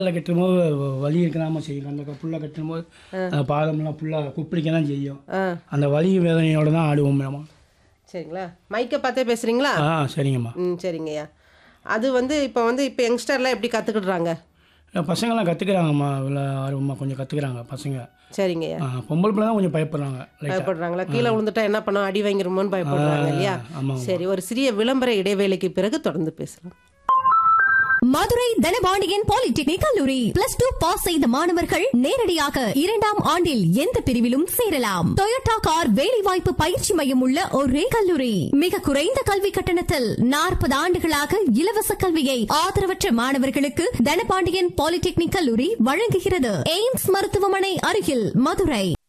புல்ல கட்டும் போது வலி இருக்கலாம செய்யும் அந்த புல்ல கட்டும் போது அந்த பாதம்லாம் ஃபுல்லாக குப்பிடிக்க தான் செய்யும் ஆ அந்த வலி வேதனையோட தான் ஆடுவோம் மேடம் சரிங்களா மைக்கை பார்த்தே பேசுகிறீங்களா ஆ சரிங்கம்மா ம் சரிங்கய்யா அது வந்து இப்போ வந்து இப்போ யங்ஸ்டர்லாம் எப்படி கற்றுக்கிடுறாங்க இல்ல, பசங்கெல்லாம் கற்றுக்குறாங்கம்மா இவ்வளோ ஆர்வமாக கொஞ்சம் கற்றுக்குறாங்க பசங்க சரிங்கய்யா ஆ, பொம்பளை பிள்ளை தான் கொஞ்சம் பயப்படுறாங்க லைட்டாக பயப்படுறாங்களா கீழே விழுந்துட்டா என்ன பண்ணோம் அடி வாங்கிருமோன்னு பயப்படுறாங்க இல்லையா ஆமாம் சரி ஒரு சிறிய விளம்பர இடைவேளைக்கு பிறகு தொடர்ந்து பேசலாம் மதுரை தனபாண்டியன் பாலிடெக்னிக் கல்லூரி பிளஸ் டூ பாஸ் செய்த மாணவர்கள் நேரடியாக இரண்டாம் ஆண்டில் எந்த பிரிவிலும் சேரலாம் டொயோட்டா கார் வேலைவாய்ப்பு பயிற்சி மையம் உள்ள ஒரே கல்லூரி மிக குறைந்த கல்வி கட்டணத்தில் நாற்பது ஆண்டுகளாக இலவச கல்வியை ஆதரவற்ற மாணவர்களுக்கு தனபாண்டியன் பாலிடெக்னிக் கல்லூரி வழங்குகிறது எய்ம்ஸ் மருத்துவமனை அருகில் மதுரை